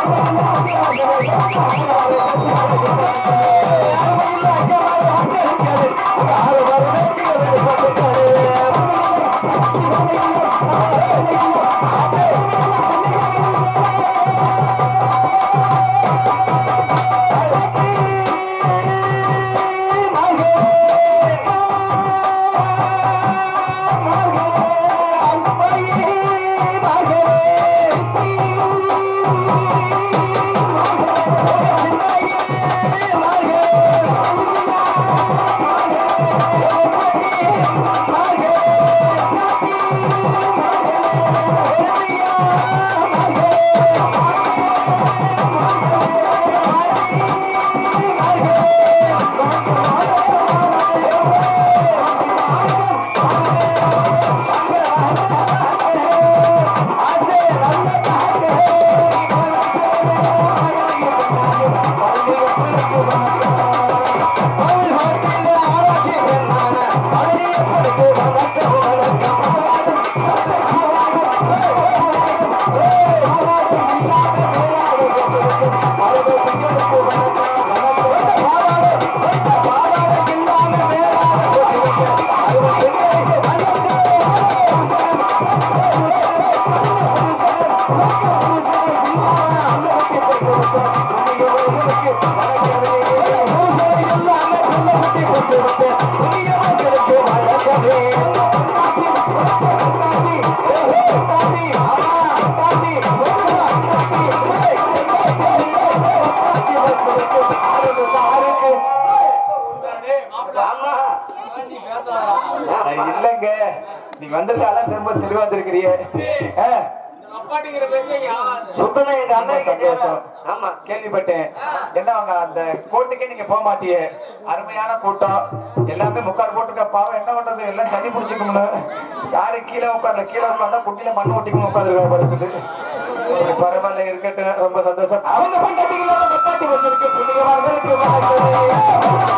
இல்லங்க நீங்க வந்திருக்கால திரும்ப தெளிவா வந்திருக்கிறீங்க ஆ, அப்பாட்டிங்கிற பேசுறீங்க சுத்தமா எங்க ரொம்ப அண்ணன் சந்தோஷம் ஆமா கேள்விப்பட்டேன் என்ன அவங்க அந்த கோர்ட்டுக்கே நீங்க போக மாட்டீங்க அருமையான கூட்டம் எல்லாமே முக்காடு போட்டுருக்க பாவம் என்ன பண்றது எல்லாம் சனி பிடிச்சிக்கணும் யாரு கீழே உட்கார்ல கீழே உட்கார்ந்தா குட்டில மண்ணு ஒட்டிக்கணும் உட்காந்துருக்கா படுக்குது சரி, பரவாயில்ல இருக்கட்டும் ரொம்ப சந்தோஷம் அவங்க பண்டாட்டிகளோட பட்டாட்டி வச்சிருக்கு புண்ணியவான்களுக்கு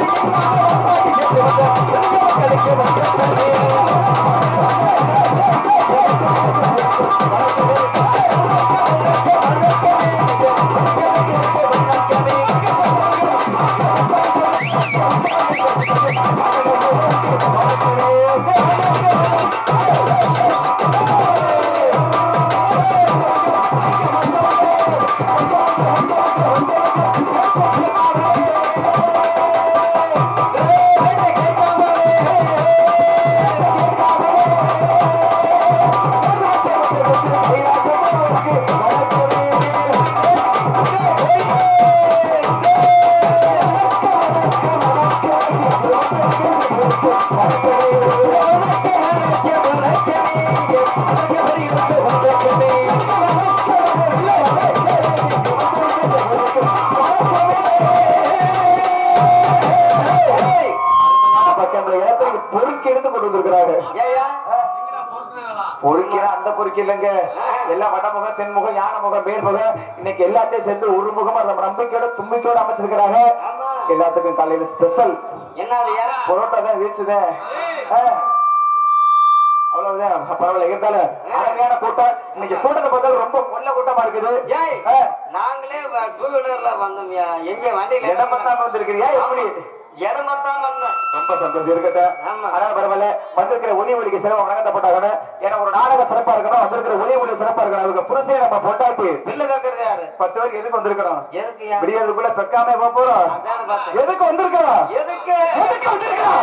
பொறுக்கி எடுத்து கொண்டு வந்திருக்கிறாங்க ஏயா பொறுக்கிற அந்த பொறுக்கி இல்லைங்க எல்லாம் வடமுகம் தென்முகம் யானை முகம் மேல்முகம் இன்னைக்கு எல்லாத்தையும் சேர்ந்து ஒரு முகமா நம்ம நம்பிக்கையோட தும்பிக்கையோட அமைச்சிருக்கிறாங்க ஆமா எல்லாத்துக்கும் காலையில ஸ்பெஷல் என்னதுயா பரோட்டா தான் வீச்சுதே அவ்வளவுதான் பரவாயில்ல இருந்தாலும் அருமையான கூட்டம் இன்னைக்கு கூட்டத்தை பார்த்தாலும் ரொம்ப கொல்ல கூட்டமா இருக்குது ஏய் ஆ, நாங்களே டூ வீலர்ல வந்தோம்யா எங்க வண்டியில இடம் பத்தாம வந்திருக்கிறியா எப்படி இடமத்தான் வந்தோம் ரொம்ப சந்தோஷம் இருக்கட்டும் ஆமா. அதனால பரவாயில்ல வந்திருக்கிற ஒளி ஒளிக்கு சிறப்பு வணங்கப்பட்டாங்க ஏன்னா ஒரு நாடகம் சிறப்பா இருக்கணும் வந்திருக்கிற ஒளி ஒளி சிறப்பா இருக்கணும் அவங்க புருஷன் நம்ம பொட்டாட்டி பில்லு கேக்குறது யாரு பத்து பேருக்கு எதுக்கு வந்திருக்கிறோம் எதுக்குயா விடியதுக்குள்ள பெக்காம போக போறோம் அதான பார்த்தேன் எதுக்கு வந்திருக்கிறோம் எதுக்கு எதுக்கு வந்திருக்கிறோம்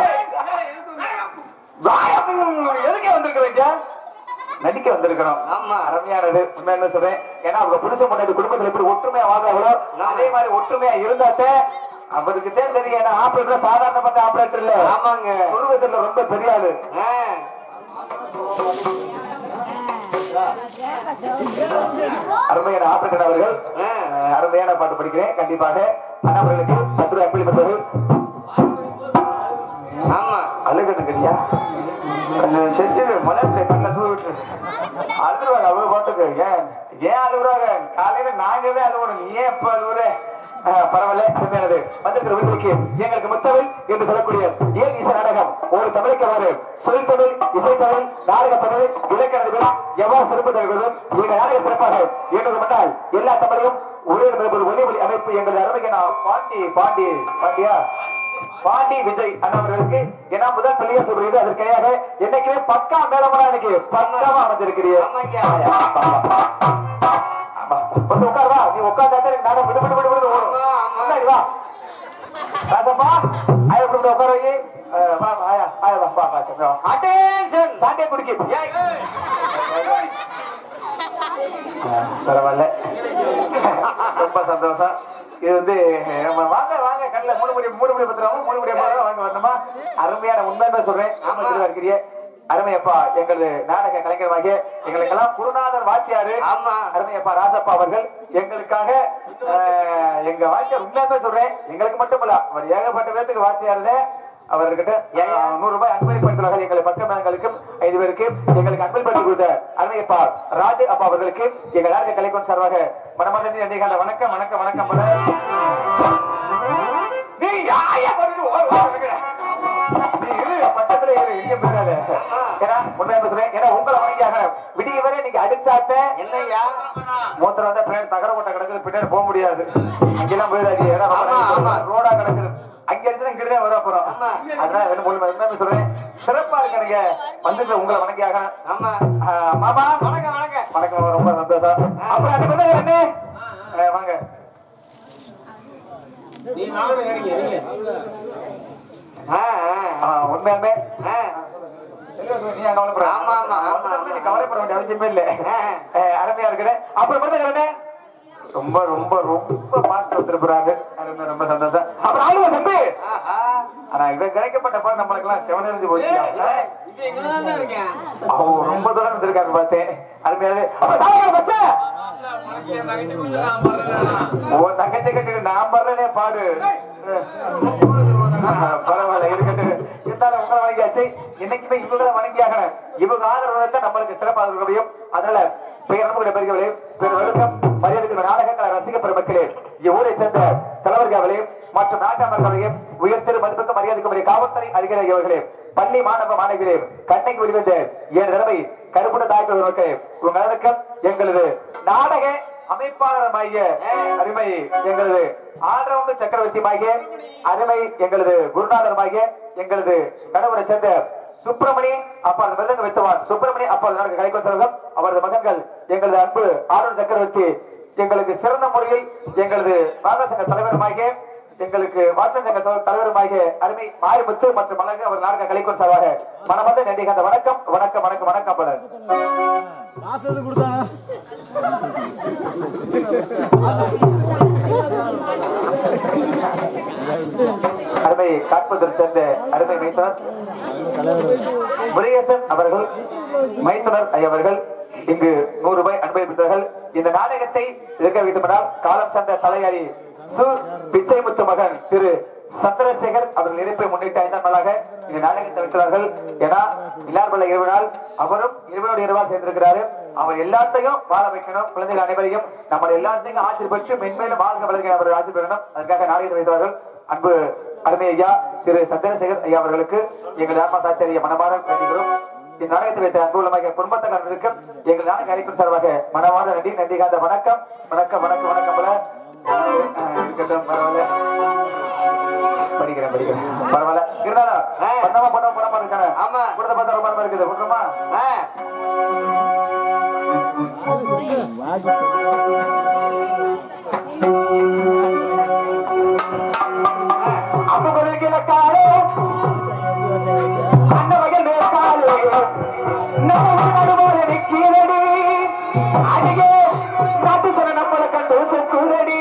வாயம். எதுக்கு வந்திருக்கிறீங்க நடிக்க வந்திருக்கிறோம் ஆமா அருமையானது உண்மை என்ன சொல்றேன் ஏன்னா அவங்க புருஷன் முன்னாடி குடும்பத்துல எப்படி ஒற்றுமையா வாழ்றாங்களோ அதே மாதிரி ஒற்றுமையா இருந்தாத்தே அவருக்கு தான் தெரியும் ஏன்னா ஆபரேட்டர் சாதாரணப்பட்ட ஆபரேட்டர் இல்ல ஆமாங்க குடும்பத்துல ரொம்ப பெரிய ஆளு ஆ, அருமையான ஆபரேட்டர் அவர்கள் ஆ. அஹ், அருமையான பாட்டு படிக்கிறேன் கண்டிப்பாக அண்ணா அவர்களுக்கு பத்து ரூபாய் அப்படி பெற்றது ஆமா அழுகணுங்கய்யா செஞ்சு மனசு கண்ண தூவிட்டு அழுவாங்க அவங்க பாட்டுக்கு ஏன் ஏன் அழுகுறாங்க காலையில நாங்கவே அழுவணும் நீ ஏன் எப்ப அழுகுற அஹ், பரவாயில்ல அருமையானது வந்திருக்கிற விருதுக்கு எங்களுக்கு முத்தமிழ் என்று சொல்லக்கூடிய ஏன் இசை நாடகம் ஒரு தமிழுக்கு வாரு சொல் தமிழ் இசை தமிழ் நாடக தமிழ் இலக்கண தமிழ் எவ்வாறு சிறப்பு தருவதும் எங்கள் நாடக சிறப்பாக என்பது முன்னால் எல்லா தமிழையும் ஒரே ஒரு ஒலி ஒளி அமைப்பு எங்களது அருமைக்கு நான் பாண்டி பாண்டி பாண்டியா பாண்டி விஜய் அண்ணா அவர்களுக்கு ஏன்னா முதல் பிள்ளையா சொல்றது அதற்கையாக என்னைக்குமே பக்கா மேலமனா எனக்கு பக்காவா அமைஞ்சிருக்கிறீங்க ஆமாய்யா. ஆமா. வந்து உட்காருவா நீ உட்கார்ந்தா எனக்கு நானும் விடு விடு விடு விடு ஓடும் ஆமா, ஆமா. முன்னாடி வா ராசப்பா ஆயா கூப்பிட்டு உட்கார வை அஹ், வா வா, ஆயா ஆயா வா வா வா சரி, வா அட்டென்ஷன் சாண்டியை குடிக்க பரவாயில்ல ரொம்ப சந்தோஷம் இது வந்து நம்ம வாங்க வாங்க கண்ணில் மூணு மணி மூணு மணி பத்திரம் மூணு மணி பத்திரம் வாங்க வரணுமா அருமையான உண்மையுமே சொல்றேன் ஆமா இருக்கிறீங்க அருமையப்பா எங்களது நாடக கலைஞரமாகிய எங்களுக்கெல்லாம் குருநாதர் வாத்தியாரு ஆமா. அருமையப்பா ராசப்பா அவர்கள் எங்களுக்காக அஹ், எங்க வாத்தியார் உண்மையுமே சொல்றேன் எங்களுக்கு மட்டும் இல்ல அவர் ஏகப்பட்ட பேருக்கு வாத்தியாருன்னு அவர்கிட்ட அஹ், நூறு ரூபாய் அன்பளிப்படுத்துவார்கள் எங்கள் பக்க மேளங்களுக்கும் ஐந்து பேருக்கு எங்களுக்கு அன்பளிப்படுத்தி கொடுத்த அருமையப்பா ராஜு அப்பா அவர்களுக்கு எங்கள் நாடக கலைக்கொண்டு சார்பாக மனமார்ந்த நன்றி கால வணக்கம் வணக்கம் வணக்கம் பல. நீ யாரையா பண்ணிட்டு ஓட ஓடுறீங்க? நீ இரு, பக்கத்துல இரு, எங்கேயும் போயிடாத. ஏன்னா, உண்மையா பேசுறேன். ஏன்னா, உங்களை வணங்கியாக விடிய வரை நீங்க அடிச்சாட்ட என்னய்யா மூத்திரம் வந்தா பின்னாடி தகர கொட்டை கிடக்குது பின்னாடி போக முடியாது அங்கெல்லாம் போயிடாது ஏன்னா ரொம்ப ஆமா, ஆமா. ரோடா கிடக்குது அங்க அடிச்சா இங்கிட்டு வர அப்புறம் ஆமா. அதனால என்ன மூலியமா என்ன சொல்றேன் சிறப்பா இருக்கிறீங்க வந்துட்டு உங்களை வணங்கியாக ஆமா ஆஹ், மாமா வணக்கம் வணக்கம் வணக்கம் ரொம்ப சந்தோஷம் அப்புறம் அது வந்து என்ன ஆஹ், வாங்க நீ வாங்க நீங்க நீங்க ஆ, ஆ, ஆஹ், உண்மையாலுமே ஆ. நீ ஏன் கவலைப்படுற? ஆமா, ஆமா, ஆமா, வந்து நீ கவலைப்பட வேண்டிய அவசியமே இல்ல ஆ. ஆஹ், அருமையா இருக்குது அப்புறம் வந்து ரொம்ப ரொம்ப ரொம்ப பாஸ்ட் வந்திருக்கிறாங்க அருமை ரொம்ப சந்தோஷம் அப்புறம் ஆளுங்க தம்பி ஆஹா. ஆனா இவன் கிடைக்கப்பட்ட பாரு நம்மளுக்கு எல்லாம் செவனறிஞ்சு போச்சு இது எங்கதான் தான் இருக்கேன் அவங்க ரொம்ப தூரம் இருந்திருக்காரு பார்த்தேன் அருமையானது அப்புறம் தாயகம் மச்சான். உனக்கு என் தங்கச்சி கொடுத்துருக்கான் பாருடா. உன் தங்கச்சி கட்டு நான் பண்றேனே பாடு ஆஹ், பரவாயில்ல இருக்கட்டும் இருந்தாலும் உங்களை வணங்கியாச்சு இன்னைக்குமே இவங்களை வணங்கியாகணும் இவங்க ஆதரவு தான் நம்மளுக்கு சிறப்பாக இருக்க முடியும் அதனால பெயர் நம்முடைய பெரியவர்களே பெரு வணக்கம் மரியாதைக்கு நாடகங்களை ரசிக பெருமக்களே இவ்வூரை சேர்ந்த தலைவர்களே மற்றும் நாட்டாளர்களே உயர்த்திரு மதிப்புக்கு மரியாதைக்குரிய காவல்துறை அதிகாரி அவர்களே பள்ளி மாணவ மாணவிகளே கண்ணைக்கு வெளிவந்த ஏழு தடவை கருப்புட தாய்க்கு உங்க வணக்கம் எங்களது நாடக அமைப்பாளரமாகிய அருமை எங்களது ஆல்ரவுண்ட் சக்கரவர்த்தியுமாகிய அருமை எங்களது குருநாதருமாகிய எங்களது கணவரை சேர்ந்த சுப்பிரமணி அப்பா மிருதங்க வித்துவான் சுப்பிரமணி அப்பா நடக்க கலைக்குள் செல்வம் அவரது மகன்கள் எங்களது அன்பு ஆரோன் சக்கரவர்த்தி எங்களுக்கு சிறந்த முறையில் எங்களது மாதா சங்க தலைவருமாகிய எங்களுக்கு வாட்சன் சங்க சகோ- தலைவருமாகிய அருமை மாரிமுத்து மற்றும் மலங்க அவர் நாடக கலைக்குள் சார்பாக மனமந்த நன்றி கந்த வணக்கம் வணக்கம் வணக்கம் வணக்கம் பலர் காசு எது கொடுத்தானா அருமை காட்பதற்கு சேர்ந்த அருமை மைத்துனர் முருகேசன் அவர்கள் மைத்துனர் ஐயா அவர்கள் இங்கு நூறு ரூபாய் அனுபவித்தார்கள் இந்த நாடகத்தை இருக்க வேண்டுமென்றால் காலம் சார்ந்த தலையாரி சு பிச்சைமுத்து மகன் திரு சந்திரசேகர் அவர்கள் இணைப்பை முன்னிட்டு ஐந்தாம் நாளாக இந்த நாடகத்தை வைக்கிறார்கள் ஏன்னா இல்லாமல் இரவு நாள் அவரும் இருவரோடு இரவா சேர்ந்திருக்கிறாரு அவர் எல்லாத்தையும் வாழ வைக்கணும் குழந்தைகள் அனைவரையும் நம்ம எல்லாத்தையும் ஆசீர்வதித்து மென்மேலும் வாழ்க வளர்க்க அவர் ஆசீர்வதிக்கணும் அதுக்காக நாடகத்தை வைத்தார்கள் அன்பு அருமை ஐயா திரு சந்திரசேகர் ஐயா அவர்களுக்கு எங்கள் ஆத்மா சாச்சாரிய மனமாற வேண்டுகிறோம் இந்த நாடகத்தை வைத்த அன்புள்ளமாக குடும்பத்தினருக்கு எங்கள் நாடக அழைப்பின் சார்பாக மனமார்ந்த நன்றி நன்றி காந்த வணக்கம் வணக்கம் வணக்கம் வணக்கம் போல அஹ், இருக்கட்டும் பரவாயில்ல படிக்கிறேன் படிக்கிறேன் பரவாயில்ல இருந்தாலும் ஆ. பண்ணாம பண்ண போடாம இருக்கானே ஆமா. கொடுத்த பார்த்தா ரொம்ப இருக்குது கொடுக்கணுமா ஆ. அம்பு பொருளுக்கு காலே அண்ண வகல் மேற்காலே நம்ம நடுவோடு நிற்கிறடி அடியே காட்டு சொல்ல நம்மளை கண்டு சுக்குதடி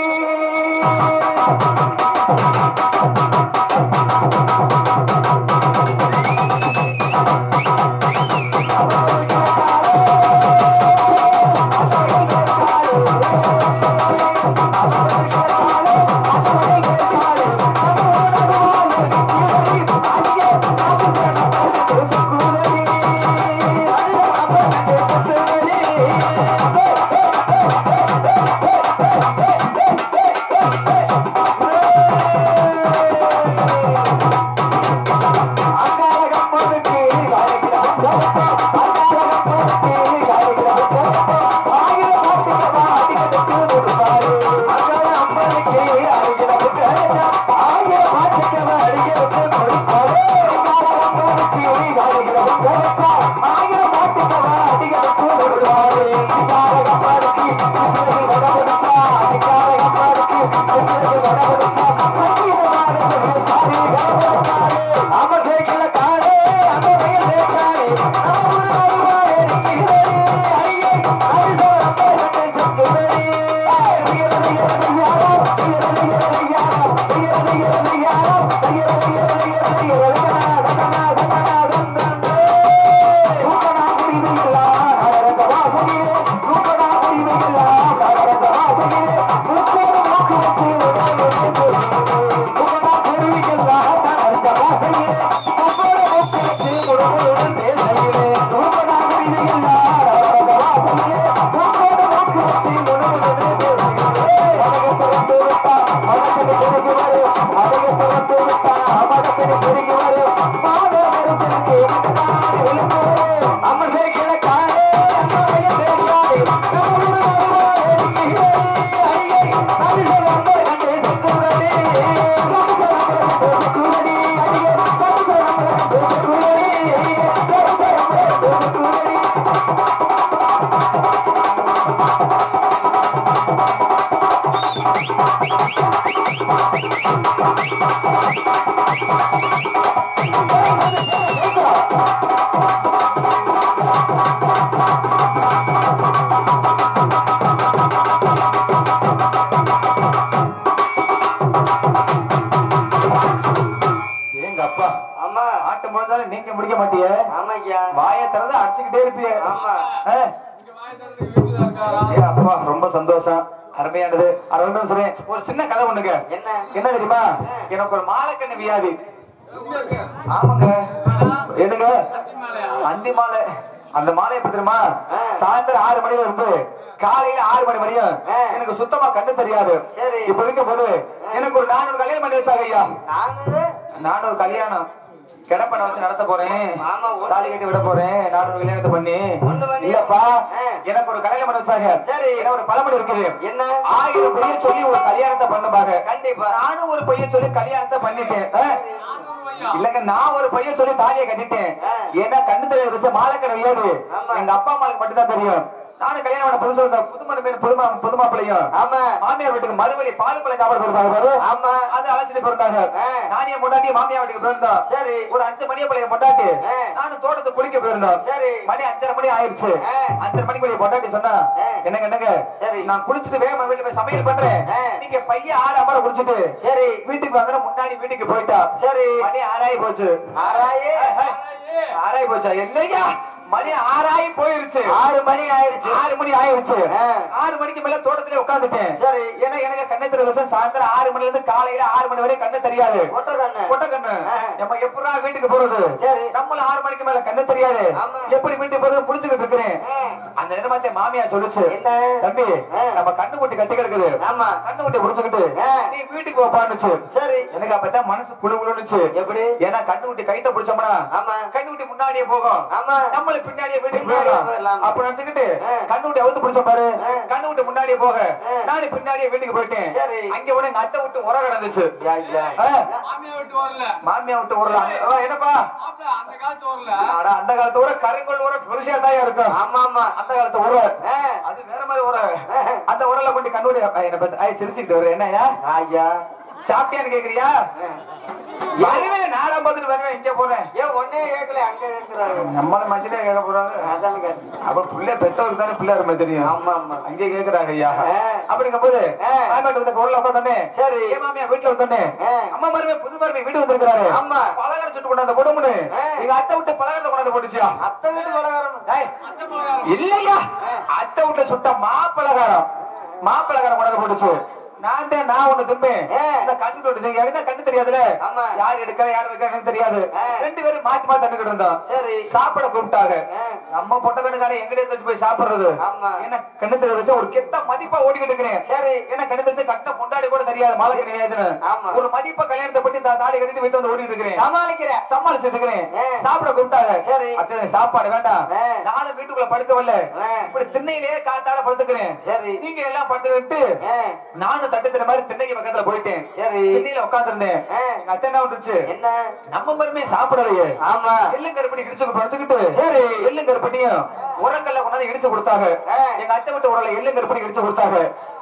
எங்க அப்பா ஆமா ஆட்டம் முடிஞ்சாலும் நீங்க முடிக்க மாட்டிய ஆமாய்யா வாயை திறந்து அடிச்சுக்கிட்டே இருப்பிய ஆமா. ஆ? இங்க வாயை திறந்து வீட்டுல இருக்காரா ஏ அப்பா ரொம்ப சந்தோஷம் அருமையானது அருமையான சொல்றேன் ஒரு சின்ன கதை ஒண்ணுங்க என்ன என்ன தெரியுமா எனக்கு ஒரு மாலைக்கண்ணு வியாதி எங்க இருக்கு ஆமாங்க என்னங்க அத்தி மேலையா அந்தி மாலை அந்த மாலை எப்படி தெரியுமா ஆ. சாயந்தரம் ஆறு மணில இருந்து காலையில ஆறு மணி வரையும் ஆ. எனக்கு சுத்தமா கண்ணு தெரியாது சரி. இப்ப இருக்கும் போது எனக்கு ஒரு நானூறு கல்யாணம் பண்ணி வச்சாங்க ஐயா நானூறு நானூறு கல்யாணம் கிடப்பனை வச்சு நடத்த போறேன் ஆமா, ஒண்ணு. தாலி கட்டி விட போறேன் நானூறு கல்யாணத்தை பண்ணி ஒண்ணு பண்ணி. இல்லப்பா ஆ. எனக்கு ஒரு கல்யாணம் பண்ண வச்சாங்க சரி. எனக்கு ஒரு பழமொழி இருக்குது என்ன ஆயிரம் பொய்ய சொல்லி ஒரு கல்யாணத்தை பண்ணுவாங்க கண்டிப்பா நானும் ஒரு பொய்ய சொல்லி கல்யாணத்தை பண்ணிட்டேன் ஆ? நானூறு பையா இல்லங்க நான் ஒரு பையன் சொல்லி தாலியை கட்டிட்டேன் ஆ. ஏன்னா கண்ணு தெரியாத விஷயம் மாலை கிடையாது ஆமா. எங்க அப்பா அம்மாவுக்கு மட்டும் தான் தெரியும் நானும் கல்யாணம் பண்ண புதுசு வந்த புதுமண புதுமா புதுமாப்பிள்ளையும் ஆமா மாமியார் வீட்டுக்கு மறுவழி பால் பழம் சாப்பாடு கொடுப்பாங்க பாரு ஆமா அது அழைச்சிட்டு போயிருந்தாங்க ஆ. நானே பொண்டாட்டி மாமியார் வீட்டுக்கு போயிருந்தோம் சரி ஒரு அஞ்சு மணியை பழைய பொண்டாட்டி ஆ. நானும் தோட்டத்துக்கு குளிக்க போயிருந்தோம் சரி மணி அஞ்சரை மணி ஆயிருச்சு ஆ. அஞ்சரை மணிக்கு வெளிய பொண்டாட்டி சொன்னா ஆ. என்னங்க என்னங்க சரி. நான் குளிச்சுட்டு வேகமா வீட்டுல போய் சமையல் பண்றேன் ஆ. நீங்க பையன் ஆறு அமர குடிச்சிட்டு சரி வீட்டுக்கு வாங்க முன்னாடி வீட்டுக்கு போயிட்டா சரி மணி ஆறாயி போச்சு ஆறாயி ஏய், ஏய், ஆறாயி போச்சா இல்லையா மணி ஆறாயி போயிருச்சு ஆறு மணி ஆயிருச்சு ஆறு மணி ஆயிருச்சு ஆ. ஆறு மணிக்கு மேல தோட்டத்திலே உட்கார்ந்துட்டேன் சரி ஏன்னா எனக்கு கண்ணு தெரியல விஷயம் சாயந்தரம் ஆறு மணில இருந்து காலையில ஆறு மணி வரை கண்ணு தெரியாது ஒட்ட கண்ணு கொட்ட கண்ணு ஆ. நம்ம எப்படா வீட்டுக்கு போறது சரி. நம்மள ஆறு மணிக்கு மேல கண்ணு தெரியாது ஆமா. எப்படி வீட்டுக்கு போறது புடிச்சுக்கிட்டு இருக்கிறேன் ஆ. அந்த நேரமாத்தே மாமியா சொல்லுச்சு என்ன தம்பி ஆ. நம்ம கண்ணு குட்டி கட்டி கிடக்குது ஆமா கண்ணு குட்டி புடிச்சுக்கிட்டு ஆ. நீ வீட்டுக்கு போப்பான்னுச்சு சரி எனக்கு அப்பதான் மனசு குழு குழுனுச்சு எப்படி ஏன்னா கண்ணு குட்டி கைத்த பிடிச்சோம்னா ஆமா கண்ணு குட்டி முன்னாடியே போகும் ஆமா நம்மள பின்னாடியே வீட்டுக்கு பின்னாடியே போயிடலாம் போயிடலாம். அப்ப நினைச்சுக்கிட்டு ஆ. கண்ணு விட்டு அவுத்து பிடிச்ச பாரு ஆ. கண்ணு விட்டு முன்னாடியே போக ஆ. நானு பின்னாடியே வீட்டுக்கு போயிட்டேன் சரி. அங்க உடனே எங்க அத்தை விட்டு உர கிடந்துச்சு யா, யா. ஆ, மாமியா விட்டு வரல மாமியா விட்டு உரலாம் என்னப்பா மாப்பிள அந்த காலத்து வரல ஆனா அந்த காலத்து உர கருங்கல் உர பெருசா தான் இருக்கும் ஆமா ஆமா அந்த காலத்து உர ஆ. அது வேற மாதிரி உர அந்த உரல கொண்டு கண்ணுடைய என்ன பத்தி ஐ சிரிச்சுக்கிட்டு வர என்னய்யா ஐயா சாப்பிட்டியான்னு கேக்குறியா வருவேன் நாலாம் பார்த்துட்டு வருவேன் இங்க போறேன் ஏன் ஒன்னே கேட்கல அங்க இருக்கிறாரு நம்மள மச்சிலே கேட்க போறாங்க அதான் கேட்டேன் அப்ப பிள்ளை பெத்தவருக்கு தானே பிள்ளை அருமை தெரியும் ஆமா ஆமா அங்கே கேக்குறாங்க ஐயா ஆ. அப்படிங்கும் போது ஆ. மாமியார் வந்து ஊர்ல உட்காந்தோடனே சரி. ஏன் மாமியா வீட்டுல வந்தோடனே ஆ. அம்மா மருமே புது மருமே வீடு வந்திருக்கிறாரு ஆமா. பலகாரம் சுட்டு கொண்டாந்து போடுமுன்னு ஆ. எங்க அத்தை விட்டு பலகாரத்தை கொண்டாந்து போட்டுச்சியா அத்தை வீட்டு பலகாரம் ஏய், அந்த பலகாரம் இல்லையா அத்தை வீட்டுல சுட்ட மாப்பலகாரம் மாப்பலகாரம் கொண்டாந்து போட்டுச்சு நான் தான் நான் ஒண்ணு திம்பேன் ஆ. இந்த கண்ணு தொடுது எனக்கு தான் கண்ணு தெரியாதுல ஆமா. யார் எடுக்கிற யார் வைக்கிற எனக்கு தெரியாது ஆ. ரெண்டு பேரும் மாத்தி மாத்தி தண்ணிக்கிட்டு இருந்தோம் சரி சாப்பிட கூப்பிட்டாங்க ஆ. நம்ம பொட்டக்கண்ணுக்காரன் எங்கிட்ட வச்சு போய் சாப்பிடுறது ஆமா. என்ன கண்ணு தெரிய வச்சு ஒரு கெத்த மதிப்பா ஓடிக்கிட்டு இருக்கிறேன் சரி என்ன கண்ணு தெரிஞ்சு கட்ட பொண்டாடி கூட தெரியாது மாலை கிடையாதுன்னு ஆமா. ஒரு மதிப்பா கல்யாணத்தை பத்தி தா- தாலி கட்டிட்டு வீட்டுல வந்து ஓடிட்டு இருக்கிறேன் சமாளிக்கிற சமாளிச்சுட்டு இருக்கிறேன் ஆ. சாப்பிட கூப்பிட்டாங்க சரி. அத்தனை சாப்பாடு வேண்டாம் ஆ. நானும் வீட்டுக்குள்ள படுக்கவில்லை ஆ. இப்படி திண்ணையிலேயே காத்தாட படுத்துக்கிறேன் சரி நீங்க எல்லாம் படுத்துக்கிட்டு ஆ, நானும் தட்டுத்திற மாதிரி திண்ணைக்கு பக்கத்துல போயிட்டேன் சரி திண்ணையில உட்காந்துருந்தேன் ஆ. எங்க அத்தை என்ன வந்துருச்சு என்ன நம்ம மருமே சாப்பிடலையே ஆமா எள்ளு கருப்பட்டி இடிச்சு படிச்சுக்கிட்டு சரி. எள்ளு கருப்பட்டியும் உரங்கல்ல கொண்டாந்து இடிச்சு கொடுத்தாங்க ஆ. எங்க அத்தை விட்டு உரல எள்ளு கருப்பட்டி இடிச்சு கொடுத்தாங்க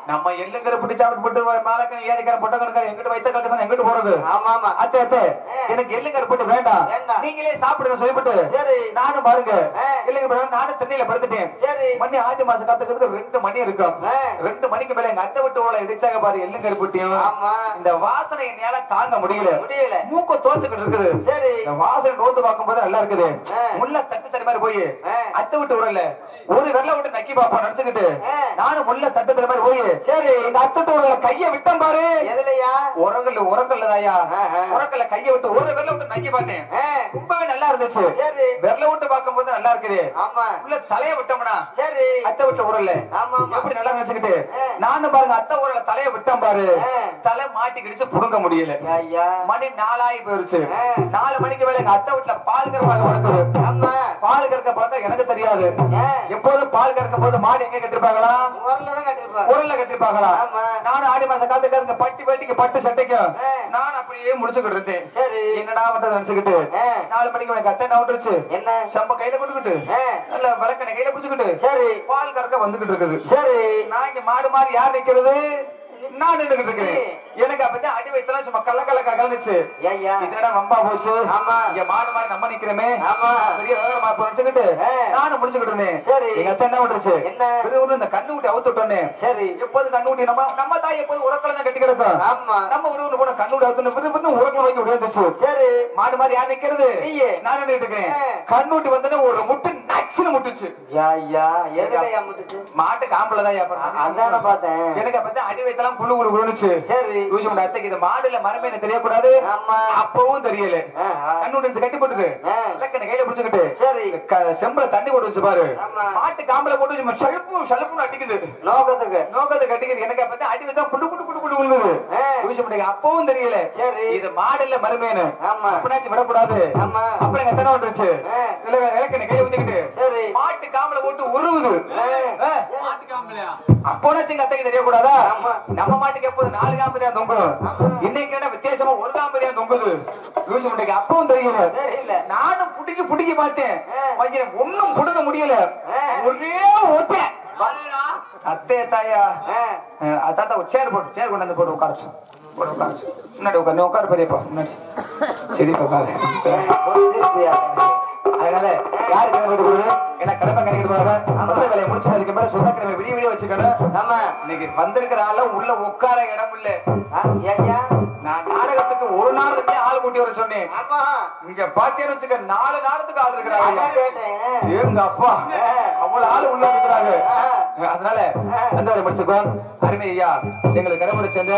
நம்ம எள்ளுங்கிற பிடி சாப்பிட்டு போட்டு மேலக்கன் ஏரிக்கிற பொட்டக்கணக்கார எங்கிட்டு வைத்த கலக்கசன் எங்கிட்டு போறது ஆமா ஆமா அத்தை அத்தை எனக்கு எள்ளுங்கிற போட்டு வேண்டாம் வேண்டாம். நீங்களே சாப்பிடுங்க சொல்லிவிட்டு சரி. நானும் பாருங்க ஆ. இல்லைங்க பாருங்க, நானும் திண்ணையில படுத்துட்டேன் சரி. மணி ஆடி மாசம் காத்துக்கிறதுக்கு ரெண்டு மணி இருக்கும் ஆ. ரெண்டு மணிக்கு மேல எங்க அத்தை விட்டு உள்ள இடிச்சாங்க பாரு எள்ளுங்கிற பொட்டியும் ஆமா இந்த வாசனை என்னால தாங்க முடியல முடியல. மூக்க தோச்சுக்கிட்டு இருக்குது சரி இந்த வாசனை நோந்து பார்க்கும்போது நல்லா இருக்குது ஆ. முள்ள தட்டு தடி மாதிரி போய் ஆ. அத்தை விட்டு விடல ஒரு வெள்ள விட்டு நக்கி பாப்பா நினைச்சுக்கிட்டு ஆ. நானும் முள்ள தட்டு தடி மாதிரி போய் சரி. எங்க அத்தை விட்டு விடல கைய விட்டம் பாரு எதுலயா உரங்கல்ல உரங்கல்ல தாயா ஆ, ஆ. உரங்கல்ல கைய விட்டு ஒரு வெள்ள விட்டு நக்கி பார்த்தேன் ஆ, ரொம்பவே நல்லா இருந்துச்சு சரி வெள்ள விட்டு பார்க்கும்போது நல்லா இருக்குது ஆமா உள்ள தலைய விட்டோம்னா சரி அத்தை விட்டு உரல்ல ஆமா ஆமா எப்படி நல்லா நினைச்சுக்கிட்டு ஆ. நானும் பாருங்க அத்தை உரல தலைய விட்டோம் பாரு ஆ. தலை மாட்டி கிடிச்சு புடுங்க முடியல ஐயா மணி நாலாயி போயிருச்சு ஆ. நாலு மணிக்கு மேல எங்க அத்தை வீட்டுல பால் கறப்பாங்க வளர்க்குது ஆமா பால் கறக்க பழக்கம் எனக்கு தெரியாது ஆ. எப்போதும் பால் கறக்கும் போது மாடு எங்க கட்டிருப்பாங்களா ஊர்ல தான் கட்டிருப்பாங்க உரல்ல கட்டிருப்பாங்களா ஆமா. நானும் ஆடி மாசம் காத்துக்காருங்க பட்டி வேட்டிக்கு பட்டு சட்டைக்கும் ஆ. நான் அப்படியே முடிச்சுக்கிட்டு இருந்தேன் சரி என்னடா பண்றது நினைச்சுக்கிட்டு ஆ. நாலு மணிக்கு எனக்கு அத்தை நவுட்டுருச்சு என்ன செம்ம கையில கொடுத்துக்கிட்டு ஆ, நல்ல விளக்கணை கையில பிடிச்சுக்கிட்டு சரி பால் கறக்க வந்துகிட்டு இருக்குது சரி நான் இங்க மாடு மாதிரி யார் நிக்கிறது நான் நின்னுகிட்டு இருக்கேன் எனக்கு அப்பதான் அடி வைத்தலாம் சும்மா கள்ள கள்ள கலந்துச்சு ஐயா இதனடா வம்பா போச்சு ஆமா. இங்க மாடு மாதிரி நம்ம நிக்கிறோமே ஆமா பெரிய விவரமா புரிச்சுக்கிட்டு ஆ. நானும் முடிச்சுக்கிட்டு இருந்தேன் சரி. எங்க அத்தை என்ன பண்றச்சு என்ன? பெரிய ஊர்ல இந்த கண்ணு ஊட்டி அவுத்து விட்டோன்னே சரி எப்போது கண்ணு ஊட்டி நம்ம நம்ம தாய் எப்போது உரக்கல தான் கட்டி கிடக்கும் ஆமா நம்ம ஒரு ஊர்ல போன கண்ணு ஊட்டி அவுத்து விரு விரு உரக்கல வைக்க விழுந்துச்சு சரி மாடு மாதிரி யார் நிக்கிறது நீயே. நான் நின்னுட்டு இருக்கேன் ஆ. கண்ணூட்டி வந்தோடனே ஒரு முட்டு நச்சுன்னு முட்டுச்சு ஐயா எதுலயா முட்டுச்சு மாட்டுக்கு ஆம்பளை தான் அப்புறம் அதான பார்த்தேன் எனக்கு அப்பதான் அடி வைத்தலாம் புல்லு குழு குழுனுச்சு சரி யூஸ் பண்ண அத்தைக்கு இது மாடுல மரமே எனக்கு தெரியக்கூடாது ஆமா அப்பவும் தெரியல ஆ, ஆ. கண்ணூட்டி எடுத்து கட்டி போட்டுது ஆ. இலக்கண கையில பிடிச்சுக்கிட்டு சரி க- செம்புல தண்ணி போட்டு வச்சு பாரு ஆமா. மாட்டு காம்பல போட்டு வச்சு சலுப்பு சலுப்புன்னு அடிக்குது நோக்கத்துக்கு நோக்கத்தை கட்டிக்குது எனக்கு அப்பதான் அடி வச்சா குடு குடு குடு குடு விழுகுது ஆ. யூஸ் பண்ண அப்பவும் தெரியல சரி இது மாடுல மருமேனு ஆமா அப்படின்னாச்சு விடக்கூடாது ஆமா அப்புறம் எங்க எத்தனை வந்துருச்சு ஆ. இலக்கண கையில ஊத்திக்கிட்டு சரி மாட்டு காம்பல போட்டு உருவுது ஆ. ஆ. மாட்டுக்காம்பலையா அப்போனாச்சும் எங்க அத்தைக்கு தெரியக்கூடாதா ஆமா. நம்ம மாட்டுக்கு எப்போது நாலு காம்பு தான் தொங்கும் இன்னைக்கு என்ன வித்தியாசமா ஒரு காம்பு தான் தொங்குது யூஸ் முட்டைக்கு அப்பவும் தெரியல தெரியல நானும் புடிக்கி புடிக்கி பார்த்தேன் ஆ. கொஞ்சம் ஒண்ணும் புடுங்க முடியல ஆ. ஒரே ஒத்த வரலடா அத்தே தாயா ஆ, அத்தாத்தா ஒரு சேர் போட்டு சேர் கொண்டு வந்து போட்டு உட்காரச்சு போட்டு உட்காரச்சு முன்னாடி உட்கார் நீ உட்காரு பெரியப்பா முன்னாடி சரி உட்காரு புரிஞ்சுக்கிட்டியா? அதனால யாரு கிளம்பி கொடுக்குறது என்ன கிளம்ப கிடைக்கிறது முதல்ல வேலையை முடிச்சு அதுக்கு மேல சொந்த கிழமை விடிய விடிய வச்சுக்கணும் ஆமா இன்னைக்கு வந்திருக்கிற ஆள உள்ள உட்கார இடம் இல்ல ஆ, ஐயா நான் நாடகத்துக்கு ஒரு நாள் இருந்தே ஆள் கூட்டி வர சொன்னேன் ஆமா இங்க பாத்தீங்கன்னு வச்சுக்க நாலு நாளத்துக்கு ஆள் அதான் இருக்கிறாங்க கேட்டேன் எங்க அப்பா அவ்வளவு ஆள் உள்ள இருக்கிறாங்க ஆ, அதனால அந்த வேலை முடிச்சுக்கோ அருமை ஐயா எங்களுக்கு கடவுளை சேர்ந்த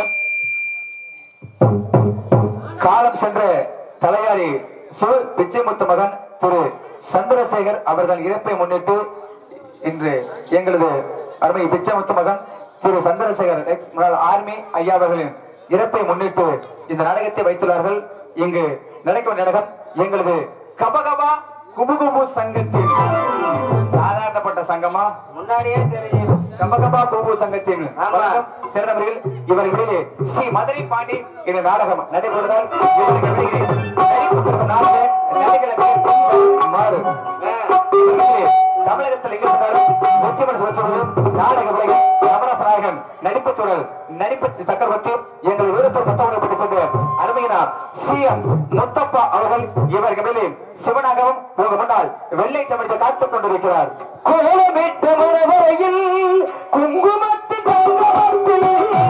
காலம் சென்ற தலையாரி சு பிச்சைமுத்து மகன் திரு சந்திரசேகர் அவர்கள் இறப்பை முன்னிட்டு இன்று எங்களது அருமை பிச்சைமுத்து மகன் திரு சந்திரசேகர் எக்ஸ் முன்னாள் ஆர்மி ஐயா அவர்களின் இறப்பை முன்னிட்டு இந்த நாடகத்தை வைத்துள்ளார்கள் இங்கு நடக்கும் நாடகம் எங்களது கபகபா குபுகுபு சங்கத்தின் சாதாரணப்பட்ட சங்கமா முன்னாடியே தெரியும் கம்பகம்பா கோபு சங்கத்தின் ஆமா. வணக்கம் சிறந்தவர்கள் இவர்களிலே ஸ்ரீ மதுரை பாண்டி இந்த நாடகம் நடைபெறுவதால் இவர்களிடையே நடைபெற்றிருக்கும் நாடக நடிகளை பெயர் பொங்கல் மாறு ஆ, இவர்களிலே தமிழகத்தில் எங்கு சென்றாலும் முக்கியமான சுழற்சியுடன் நாடக உலகில் நவரச நாயகன் நடிப்பு சுழல் நடிப்பு சக்கரவர்த்தி எங்கள் விருப்பம் பத்தவனைப்பட்டு சென்ற அருமையினார் சி எம் முத்தப்பா அவர்கள் இவர்களிலே சிவனாகவும் உங்க முன்னால் வெள்ளை சமடித்து காத்துக் கொண்டிருக்கிறார் கோலமிட்ட முறவரையில் குங்குமத்தின் குங்குமத்தில்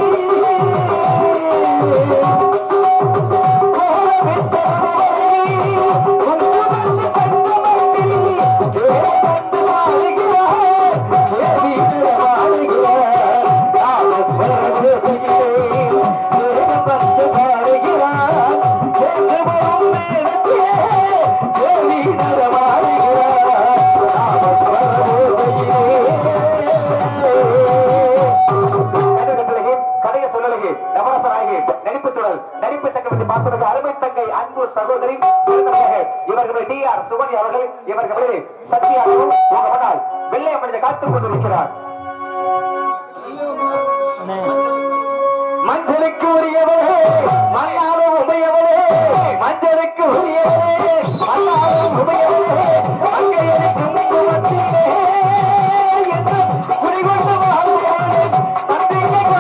கோலமிட்ட முறவரையில் குங்குமத்தின் குங்குமத்தில் ஏகத்து வாழுகிறார், ஏவிட்டு வாழுகிறார். நாமஸ்வரத்திலே ஏகப்பட்டு வாழுகிறார். சென்று வரும் நேரத்திலே ஏவிட்டு வாழுகிறார். நாமஸ்வரத்திலே கதைய சொல்லலகி நவரசராகி நடிப்பு சுழல் நடிப்பு சக்கரவர்த்தி பாசனது அருமை தங்கை அன்பு சகோதரி சிறந்தவர்களாக இவர்கள் டி ஆர் சுகன்யா அவர்கள் இவர்கள் சத்யாகவும் உங்க முன்னால் வெள்ளை மனித காத்துக் கொண்டிருக்கிறார் மஞ்சளுக்கு உரியவரே மன்னாரும் உமையவரே மஞ்சளுக்கு உரியவரே மன்னாரும் உமையவரே மங்கையருக்கு குங்குமத்திலே என்று குறிகொண்டு வாழ்வோடு தந்தையை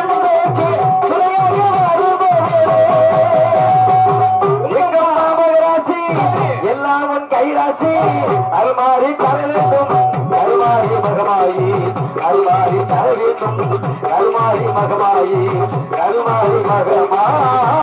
மகமாயி கருமாரி மகமா